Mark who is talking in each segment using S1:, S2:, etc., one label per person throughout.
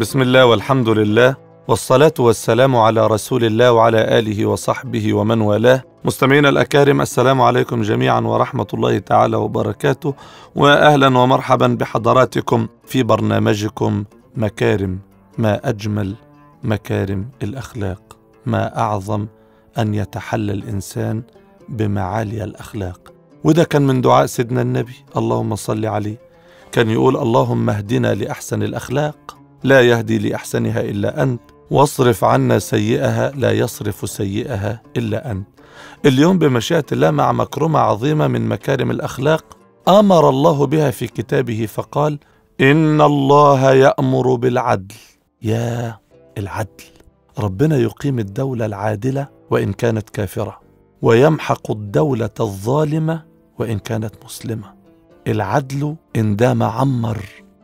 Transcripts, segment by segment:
S1: بسم الله والحمد لله والصلاة والسلام على رسول الله وعلى آله وصحبه ومن والاه مستمعينا الأكارم السلام عليكم جميعا ورحمة الله تعالى وبركاته وأهلا ومرحبا بحضراتكم في برنامجكم مكارم ما أجمل مكارم الأخلاق ما أعظم أن يتحلى الإنسان بمعالي الأخلاق وده كان من دعاء سيدنا النبي اللهم صل عليه كان يقول اللهم اهدنا لأحسن الأخلاق لا يهدي لأحسنها إلا أنت واصرف عنا سيئها لا يصرف سيئها إلا أنت اليوم بمشيئة الله مع مكرمة عظيمة من مكارم الأخلاق أمر الله بها في كتابه فقال إن الله يأمر بالعدل يا العدل ربنا يقيم الدولة العادلة وإن كانت كافرة ويمحق الدولة الظالمة وإن كانت مسلمة العدل إن دام عمر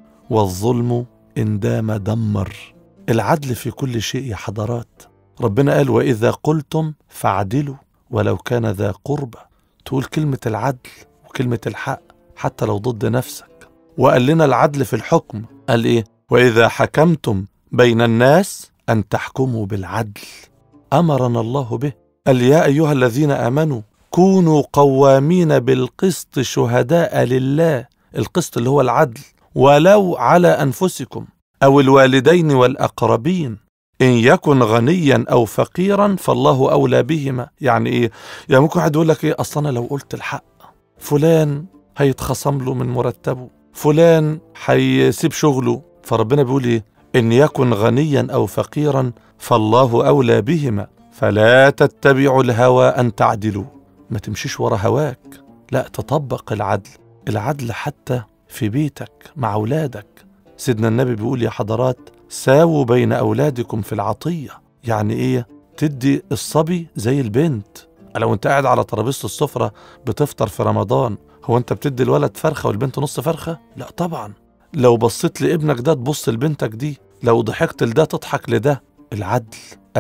S1: والظلم إن دام دمر العدل في كل شيء يا حضرات ربنا قال وإذا قلتم فاعدلوا ولو كان ذا قربى تقول كلمة العدل وكلمة الحق حتى لو ضد نفسك وقال لنا العدل في الحكم قال إيه وإذا حكمتم بين الناس أن تحكموا بالعدل أمرنا الله به قال يا أيها الذين آمنوا كونوا قوامين بالقسط شهداء لله القسط اللي هو العدل ولو على أنفسكم أو الوالدين والأقربين إن يكن غنيا أو فقيرا فالله أولى بهما يعني إيه؟ يعني ممكن واحد يقول لك إيه أصلا أنا لو قلت الحق فلان هيتخصم له من مرتبه فلان هيسيب شغله فربنا بيقول إيه إن يكن غنيا أو فقيرا فالله أولى بهما فلا تتبعوا الهوى أن تعدلوا ما تمشيش ورا هواك لا تطبق العدل العدل حتى في بيتك مع أولادك سيدنا النبي بيقول يا حضرات ساووا بين أولادكم في العطية يعني إيه تدي الصبي زي البنت لو انت قاعد على ترابيزة السفرة بتفطر في رمضان هو انت بتدي الولد فرخة والبنت نص فرخة لا طبعا لو بصيت لابنك ده تبص لبنتك دي لو ضحكت لده تضحك لده العدل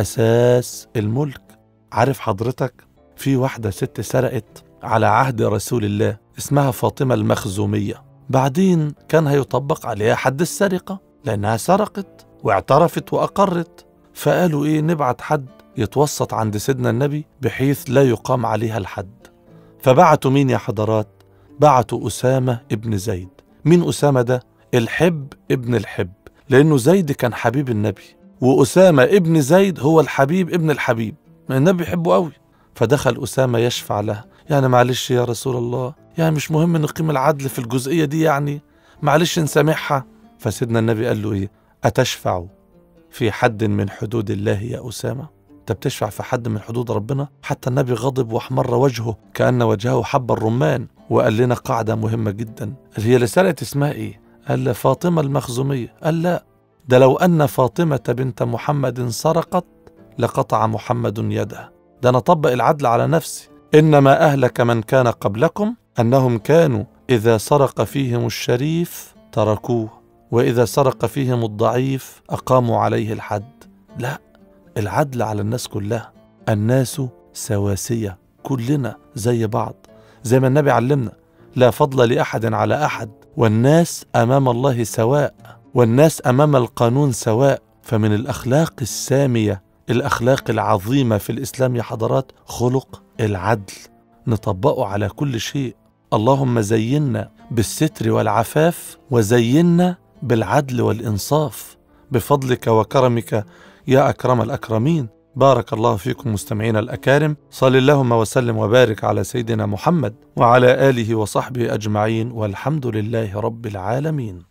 S1: أساس الملك عارف حضرتك في واحدة ست سرقت على عهد رسول الله اسمها فاطمة المخزومية بعدين كان هيطبق عليها حد السرقة لأنها سرقت واعترفت وأقرت فقالوا إيه نبعت حد يتوسط عند سيدنا النبي بحيث لا يقام عليها الحد فبعتوا مين يا حضرات بعتوا أسامة ابن زيد مين أسامة ده الحب ابن الحب لأنه زيد كان حبيب النبي وأسامة ابن زيد هو الحبيب ابن الحبيب ما النبي يحبه قوي فدخل أسامة يشفع لها يعني معلش يا رسول الله يعني مش مهم نقيم العدل في الجزئية دي يعني معلش نسامحها فسيدنا النبي قال له إيه أتشفع في حد من حدود الله يا أسامة أنت بتشفع في حد من حدود ربنا حتى النبي غضب واحمر وجهه كأن وجهه حب الرمان وقال لنا قاعدة مهمة جدا هي اللي سرقت اسمها إيه قال فاطمة المخزومية قال لا ده لو أن فاطمة بنت محمد سرقت لقطع محمد يدها ده أنا طبق العدل على نفسي إنما أهلك من كان قبلكم أنهم كانوا إذا سرق فيهم الشريف تركوه وإذا سرق فيهم الضعيف أقاموا عليه الحد لا العدل على الناس كلها الناس سواسية كلنا زي بعض زي ما النبي علمنا لا فضل لأحد على أحد والناس أمام الله سواء والناس أمام القانون سواء فمن الأخلاق السامية الأخلاق العظيمة في الإسلام يا حضرات خلق العدل نطبقه على كل شيء اللهم زينا بالستر والعفاف وزينا بالعدل والإنصاف بفضلك وكرمك يا أكرم الأكرمين بارك الله فيكم مستمعينا الأكارم صل اللهم وسلم وبارك على سيدنا محمد وعلى آله وصحبه أجمعين والحمد لله رب العالمين